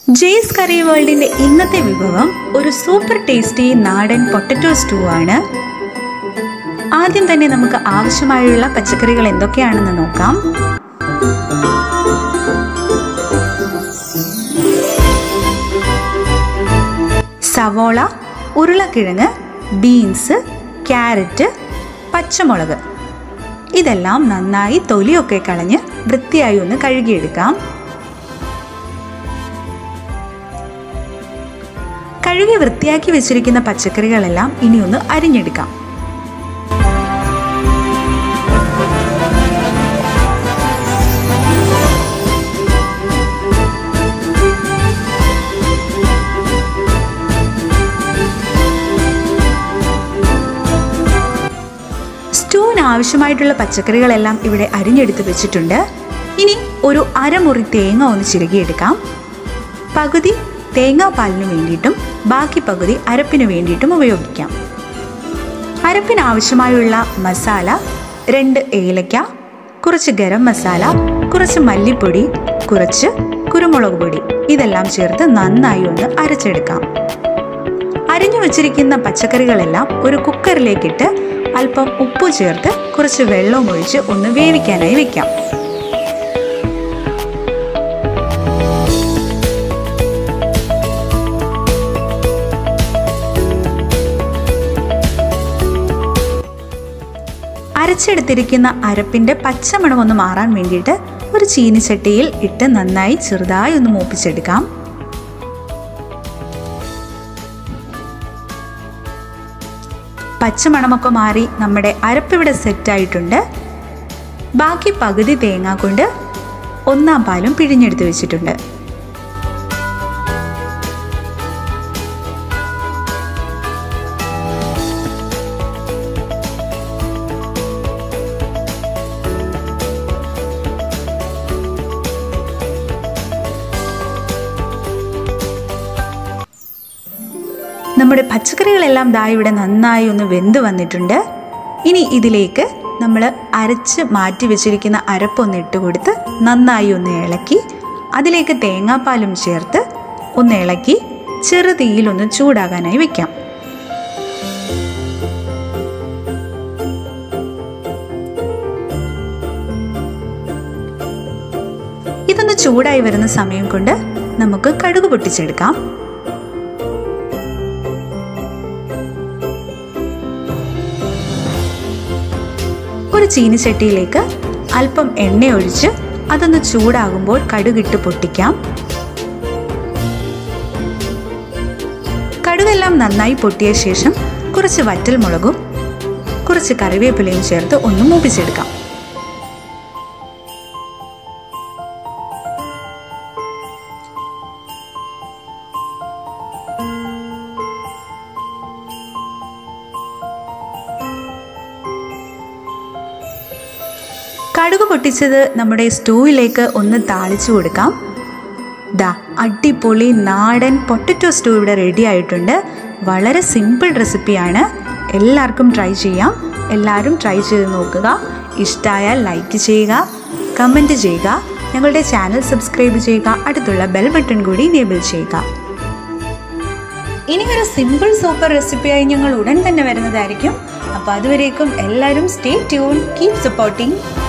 ജെയ്സ് കറി വേൾഡിന്റെ ഇന്നത്തെ വിഭവം ഒരു സൂപ്പർ ടേസ്റ്റി നാടൻ പൊട്ടറ്റോ സ്റ്റൂ ആണ് ആദ്യം തന്നെ നമുക്ക് ആവശ്യമായുള്ള പച്ചക്കറികൾ എന്തൊക്കെയാണെന്ന് നോക്കാം സവോള ഉരുളക്കിഴങ്ങ് ബീൻസ് ക്യാരറ്റ് പച്ചമുളക് ഇതെല്ലാം നന്നായി തൊലിയൊക്കെ കളഞ്ഞ് വൃത്തിയായി ഒന്ന് കഴുകിയെടുക്കാം കഴുകി വൃത്തിയാക്കി വെച്ചിരിക്കുന്ന പച്ചക്കറികളെല്ലാം ഇനി ഒന്ന് അരിഞ്ഞെടുക്കാം സ്റ്റൂവിന് ആവശ്യമായിട്ടുള്ള പച്ചക്കറികളെല്ലാം ഇവിടെ അരിഞ്ഞെടുത്ത് വെച്ചിട്ടുണ്ട് ഇനി ഒരു അരമുറി തേങ്ങ ഒന്ന് ചിരകിയെടുക്കാം പകുതി തേങ്ങാപ്പാലിന് വേണ്ടിയിട്ടും ബാക്കി പകുതി അരപ്പിന് വേണ്ടിയിട്ടും ഉപയോഗിക്കാം അരപ്പിന് ആവശ്യമായുള്ള മസാല രണ്ട് ഏലക്ക കുറച്ച് ഗരം മസാല കുറച്ച് മല്ലിപ്പൊടി കുറച്ച് കുരുമുളക് പൊടി ഇതെല്ലാം ചേർത്ത് നന്നായി ഒന്ന് അരച്ചെടുക്കാം അരിഞ്ഞു വച്ചിരിക്കുന്ന പച്ചക്കറികളെല്ലാം ഒരു കുക്കറിലേക്കിട്ട് അല്പം ഉപ്പ് ചേർത്ത് കുറച്ച് വെള്ളം ഒഴിച്ച് ഒന്ന് വേവിക്കാനായി വെക്കാം അരച്ചെടുത്തിരിക്കുന്ന അരപ്പിന്റെ പച്ചമണം ഒന്ന് മാറാൻ വേണ്ടിയിട്ട് ഒരു ചീനിച്ചട്ടിയിൽ ഇട്ട് നന്നായി ചെറുതായി ഒന്ന് മൂപ്പിച്ചെടുക്കാം പച്ചമണമൊക്കെ മാറി നമ്മുടെ അരപ്പിവിടെ സെറ്റായിട്ടുണ്ട് ബാക്കി പകുതി തേങ്ങ കൊണ്ട് ഒന്നാം പാലും പിഴിഞ്ഞെടുത്ത് വെച്ചിട്ടുണ്ട് നമ്മുടെ പച്ചക്കറികളെല്ലാം ദാ ഇവിടെ നന്നായി ഒന്ന് വെന്ത് വന്നിട്ടുണ്ട് ഇനി ഇതിലേക്ക് നമ്മൾ അരച്ച് മാറ്റി വെച്ചിരിക്കുന്ന അരപ്പൊന്ന് ഇട്ട് കൊടുത്ത് നന്നായി ഒന്ന് ഇളക്കി അതിലേക്ക് തേങ്ങാപ്പാലും ചേർത്ത് ഒന്ന് ഇളക്കി ചെറുതീയിൽ ഒന്ന് ചൂടാകാനായി വെക്കാം ഇതൊന്ന് ചൂടായി വരുന്ന സമയം കൊണ്ട് നമുക്ക് കടുക് പൊട്ടിച്ചെടുക്കാം ഒരു ചീനിച്ചട്ടിയിലേക്ക് അല്പം എണ്ണ ഒഴിച്ച് അതൊന്ന് ചൂടാകുമ്പോൾ കടുകിട്ട് പൊട്ടിക്കാം കടുകെല്ലാം നന്നായി പൊട്ടിയ ശേഷം കുറച്ച് വറ്റൽ മുളകും കുറച്ച് കറിവേപ്പിലയും ചേർത്ത് ഒന്ന് മൂപ്പിച്ചെടുക്കാം കടുക് പൊട്ടിച്ചത് നമ്മുടെ സ്റ്റൂവിലേക്ക് ഒന്ന് താളിച്ചു കൊടുക്കാം ദാ അടിപൊളി നാടൻ പൊട്ടറ്റോ സ്റ്റൂ ഇവിടെ റെഡി ആയിട്ടുണ്ട് വളരെ സിമ്പിൾ റെസിപ്പിയാണ് എല്ലാവർക്കും ട്രൈ ചെയ്യാം എല്ലാവരും ട്രൈ ചെയ്ത് നോക്കുക ഇഷ്ടമായാൽ ലൈക്ക് ചെയ്യുക കമൻറ്റ് ചെയ്യുക ഞങ്ങളുടെ ചാനൽ സബ്സ്ക്രൈബ് ചെയ്യുക അടുത്തുള്ള ബെൽ ബട്ടൺ കൂടി ഇനേബിൾ ചെയ്യുക ഇനി ഒരു സിമ്പിൾ സൂപ്പർ റെസിപ്പിയായി ഞങ്ങൾ ഉടൻ തന്നെ വരുന്നതായിരിക്കും അപ്പോൾ അതുവരേക്കും എല്ലാവരും സ്റ്റേ ട്യൂൺ കീപ് സപ്പോർട്ടിങ്